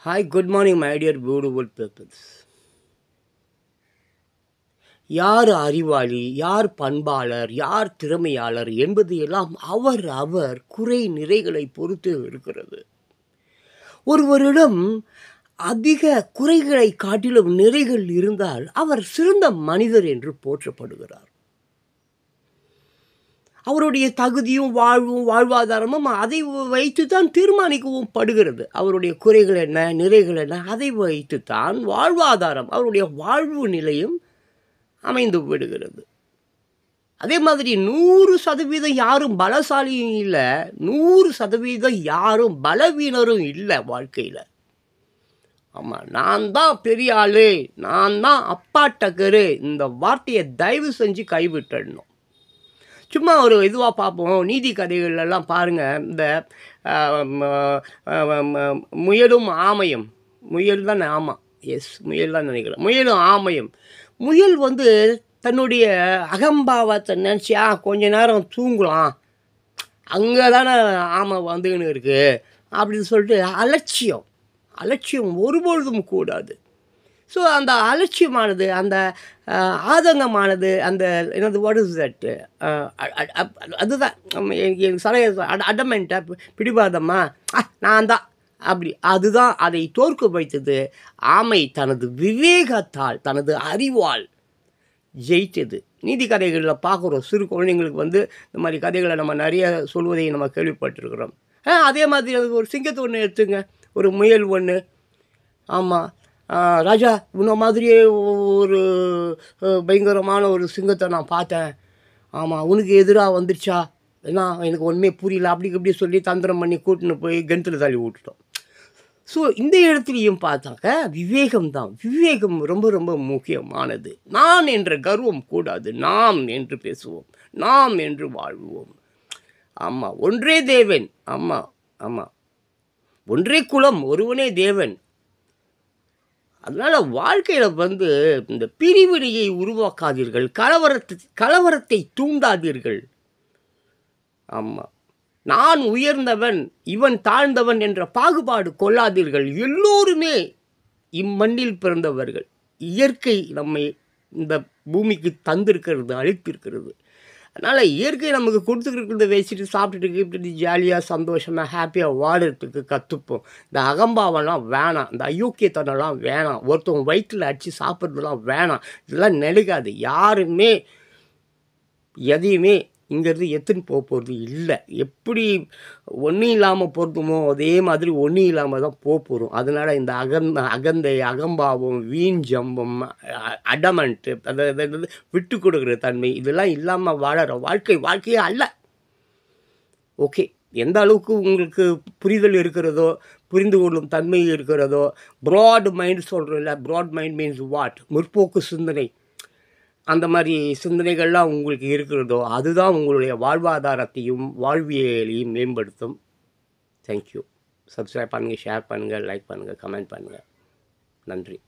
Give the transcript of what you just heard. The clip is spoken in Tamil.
Hi, good morning, my dear beautiful peoples. யார் அறிவாளி யார் பண்பாளர் யார் திறமையாளர் என்பது எல்லாம் அவர் அவர் குறை நிறைகளை பொறுத்து இருக்கிறது ஒருவரிடம் அதிக குறைகளை காட்டிலும் நிறைகள் இருந்தால் அவர் சிறந்த மனிதர் என்று போற்றப்படுகிறார் அவருடைய தகுதியும் வாழ்வும் வாழ்வாதாரமும் அதை வைத்து தான் தீர்மானிக்கவும் படுகிறது அவருடைய குறைகள் என்ன நிறைகள் என்ன அதை வைத்து தான் வாழ்வாதாரம் அவருடைய வாழ்வு நிலையும் அமைந்து விடுகிறது அதே மாதிரி நூறு சதவீதம் யாரும் பலசாலியும் இல்லை நூறு சதவீதம் யாரும் பலவீனரும் இல்லை வாழ்க்கையில் ஆமாம் நான் தான் பெரிய ஆளு நான் தான் அப்பா டக்கரு இந்த வார்த்தையை தயவு செஞ்சு கைவிட்டுடணும் சும்மா ஒரு இதுவாக பார்ப்போம் நீதி கதைகள்லாம் பாருங்கள் இந்த ஆம், ஆம், ஆம், முயலும் ஆமையும் முயல் தான் ஆமாம் எஸ் முயல் தான் நினைக்கிறேன் முயலும் ஆமையும் முயல் வந்து தன்னுடைய அகம்பாவத்தை நினச்சி ஆ கொஞ்ச நேரம் தூங்கலாம் அங்கே தானே ஆமை வந்துக்கின்னு இருக்குது அப்படின்னு சொல்லிட்டு அலட்சியம் அலட்சியம் ஒருபொழுதும் கூடாது ஸோ அந்த அலட்சியமானது அந்த அஹ், ஆதங்கமானது அந்த என்னது வாட் இஸ் தட் அதுதான் நம்ம எனக்கு எனக்கு சலைய அடமெண்ட்டாக பிடிவாதமா "ஆ, நான் தான் அப்படி அதுதான் அதை தோற்க வைத்தது ஆமை தனது விவேகத்தால் தனது அறிவால் ஜெயித்தது நீதி கதைகளில் பார்க்குறோம் சிறு குழந்தைங்களுக்கு வந்து இந்த மாதிரி கதைகளை நம்ம நிறைய சொல்வதை நம்ம கேள்விப்பட்டிருக்கிறோம் ஆ அதே மாதிரி அது ஒரு சிங்கத்தை ஒன்று எடுத்துங்க ஒரு முயல் ஒன்று ஆமாம் ராஜா உன்ன மாதிரியே ஒரு அஹ், பயங்கரமான ஒரு சிங்கத்தை நான் பார்த்தேன் ஆமாம் உனக்கு எதிராக வந்துருச்சா என்ன எனக்கு ஒன்றுமே புரியல அப்படி இப்படி சொல்லி தந்திரம் பண்ணி கூட்டின்னு போய் கிணத்துல தள்ளி விட்டுட்டோம் ஸோ இந்த இடத்துலையும் பார்த்தாக்க விவேகம் தான் விவேகம் ரொம்ப ரொம்ப முக்கியமானது நான் என்ற கர்வம் கூடாது நாம் என்று பேசுவோம் நாம் என்று வாழ்வோம் ஆமாம் ஒன்றே தேவன் ஆமாம் ஆமாம் ஒன்றே குலம் ஒருவனே தேவன் அதனால் வாழ்க்கையில் வந்து இந்த பிரிவினையை உருவாக்காதீர்கள் கலவரத்தை கலவரத்தை தூண்டாதீர்கள் ஆமாம் நான் உயர்ந்தவன் இவன் தாழ்ந்தவன் என்ற பாகுபாடு கொள்ளாதீர்கள் எல்லோருமே இம்மண்ணில் பிறந்தவர்கள் இயற்கை நம்மை இந்த பூமிக்கு தந்திருக்கிறது அளித்திருக்கிறது அதனால் இயற்கை நமக்கு கொடுத்துருக்கிறத வச்சுட்டு சாப்பிட்டுட்டு இப்படி ஜாலியாக சந்தோஷமாக ஹாப்பியாக வாடுறதுக்கு கற்றுப்போம் இந்த அகம்பாவெல்லாம் வேணாம் இந்த அயோக்கியத்தனம்லாம் வேணாம் ஒருத்தவங்க வயிற்றில் அடித்து சாப்பிட்றதுலாம் வேணாம் இதெல்லாம் நெடுக்காது யாருமே எதையுமே இங்கேருந்து எத்துன்னு போக போகிறது இல்லை எப்படி ஒன்றும் இல்லாமல் போகிறதுமோ அதே மாதிரி ஒன்றும் இல்லாமல் தான் போக போகிறோம் அதனால் இந்த அகந்த அகந்தை அகம்பாவம் வீண் ஜம்பம் அடமண்ட்டு அதாவது விட்டு கொடுக்குற தன்மை இதெல்லாம் இல்லாமல் வாழற வாழ்க்கை வாழ்க்கையே அல்ல ஓகே எந்த அளவுக்கு உங்களுக்கு புரிதல் இருக்கிறதோ புரிந்து கொள்ளும் தன்மை இருக்கிறதோ ப்ராட் மைண்ட் சொல்கிறோம்ல ப்ராட் மைண்ட் மீன்ஸ் வாட் முற்போக்கு சிந்தனை அந்த மாதிரி சிந்தனைகள்லாம் உங்களுக்கு இருக்கிறதோ அதுதான் உங்களுடைய வாழ்வாதாரத்தையும் வாழ்வியலையும் மேம்படுத்தும் தேங்க்யூ சப்ஸ்கிரைப் பண்ணுங்கள் ஷேர் பண்ணுங்கள் லைக் பண்ணுங்கள் கமெண்ட் பண்ணுங்கள் நன்றி